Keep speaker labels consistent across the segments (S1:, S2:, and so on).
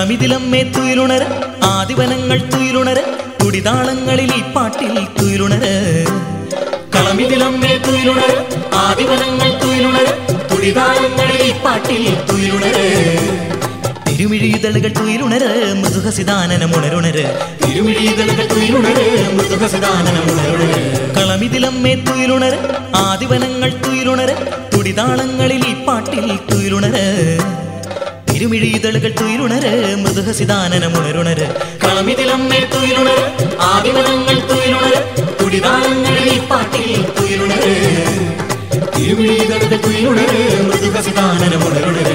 S1: കളമിതിലമ്മേ തുയിലുണര ആദിവനങ്ങൾ തുയിലുണര തുടിതാളങ്ങളിൽ ഈ പാട്ടിൽ തുയിലുണര കളമിതിലമ്മേ തുയിലുണര ആദിവനങ്ങൾ തുയിലുണര തുടിതാളങ്ങളിൽ ഈ പാട്ടിൽ തുയിലുണര തിരുമിഴിതളുകൾ തുയിലുണര മൃദുഹസിദാനനമുണരുണര തിരുമിഴിതളുകൾ തുയിലുണര മൃദുഹസിദാനനമുണരുണര കളമിതിലമ്മേ തുയിലുണര ആദിവനങ്ങൾ തുയിലുണര തുടിതാളങ്ങളിൽ ഈ പാട്ടിൽ തുയിലുണര തിരുമിഴിതളുകൾ തുയിലുണര മൃദുഹസിദാനനമുണരുണര കളമിതിലമ്മേ തുയിലുണര ആദിവനങ്ങൾ തുയിലുണര തുടിതാളങ്ങളിൽ ഈ പാട്ടിൽ തുയിലുണര തിരുമിഴിതളുകൾ തുയിലുണര മൃദുഹസിദാനനമുണരുണര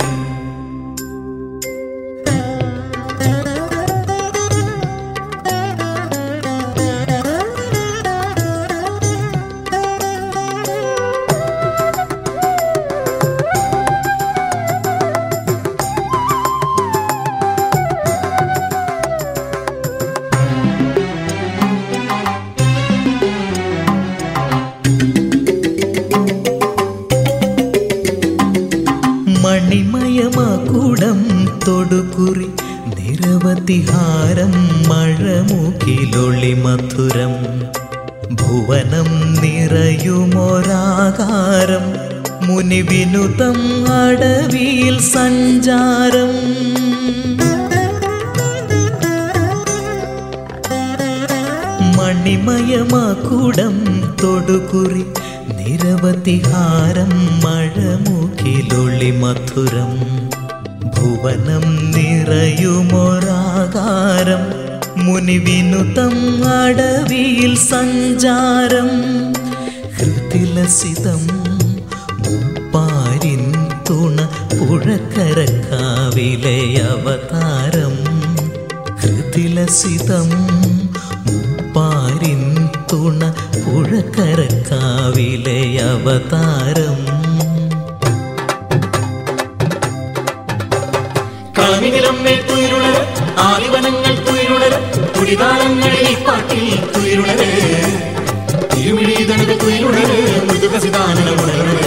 S1: മണിമയമാകൂടം തൊടുകുറി നിരവധിഹാരം മഴമുകിലൊളി മധുരം ഭുവനം നിറയുമൊരാകാരം മുനിവിനുതം അടവിയിൽ സഞ്ചാരം മണിമയമാകൂടം തൊടുകുറി നിരവധിഹാരം മഴമുകിലൊളി മധുരം ഭുവനം നിറയുമൊരാകാരം മുനിവിനുതം അടവിയിൽ സഞ്ചാരം ഹൃതിലസിതം മുപ്പാരിൻ തുണ പുഴക്കരക്കാവിലെ അവതാരം ഹൃതിലസിതം മുപ്പാരിൻ തുണ പുഴക്കരക്കാവിലെ അവതാരം കളമിതിലമ്മേ തുയിരുണര ആദിവനങ്ങൾ തുയിരുണര തുടിതാളങ്ങളിൽ ഈ പാട്ടിൽ തുയിരുണര തിരുമിഴിതണുകൾ തുയിരുണര മൃദുകസിദാനമുണരണര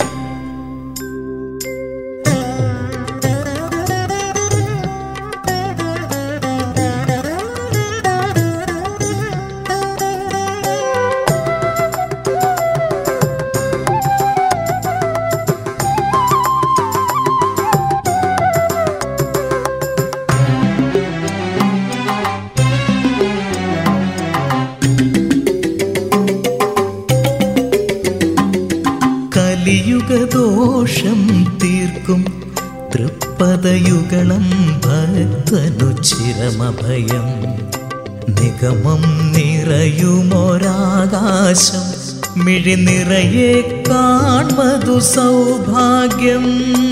S1: കലിയുഗദോഷം തീർക്കും തൃപ്പദയുഗളം ഭക്തനു ചിരമഭയം നിഗമം നിറയുമൊരാകാശം മിഴി നിറയെ കാൺമതു സൗഭാഗ്യം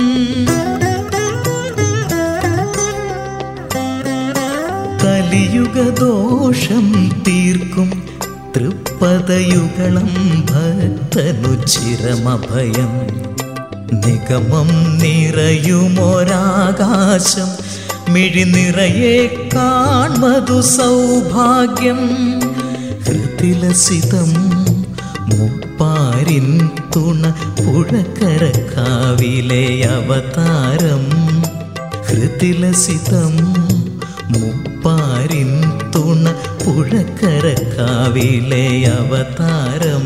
S1: കലിയുഗദോഷം തീർക്കും തൃപ്പദയുഗളം ഭക്തനു ചിരമഭയം നിഗമം നിറയുമൊരാകാശം മിഴി നിറയെ കാൺമതു സൗഭാഗ്യം ഹൃതിലസിതം മുപ്പാരിൻ തുണ പുഴക്കരക്കാവിലെ അവതാരം ഹൃതിലസിതം മുപ്പാരിൻ തുണ പുഴക്കരക്കാവിലെ അവതാരം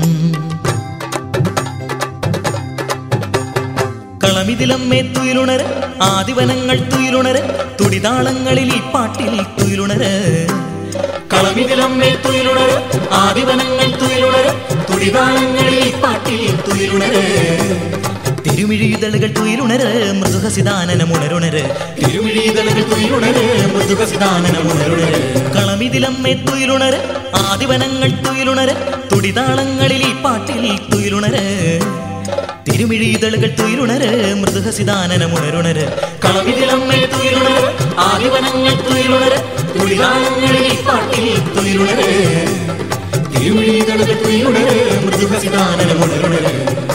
S1: കളമിതിലമ്മേ തുയിലുണര ആദിവനങ്ങൾ തുയിലുണര തുടിതാളങ്ങളിൽ ഈ പാട്ടിൽ തുയിലുണര കളമിതിലമ്മേ തുയിലുണര ആദിവനങ്ങൾ തുയിലുണര തുടിതാളങ്ങളിൽ ഈ പാട്ടിൽ തുയിലുണര തിരുമിഴിതളുകൾ തുയിലുണര മൃദുഹസിദാനനമുണരുണര തിരുമിഴിതളുകൾ തുയിലുണര മൃദുഹസിദാനനമുണരുണര കളമിതിലമ്മേ തുയിലുണര ആദിവനങ്ങൾ തുയിലുണര തുടിതാളങ്ങളിൽ ഈ പാട്ടിൽ തുയിലുണര തിരുമിഴിതളുകൾ തുയിലുണര മൃദുഹസിദാനനമുണരുണര കളമിതിലമ്മേ തുയിലുണര ആദിവനങ്ങൾ തുയിലുണര തുടിതാളങ്ങളിൽ ഈ പാട്ടിൽ തുയിലുണര തിരുമിഴിതളുകൾ തുയിലുണര മൃദുഹസിദാനനമുണരുണര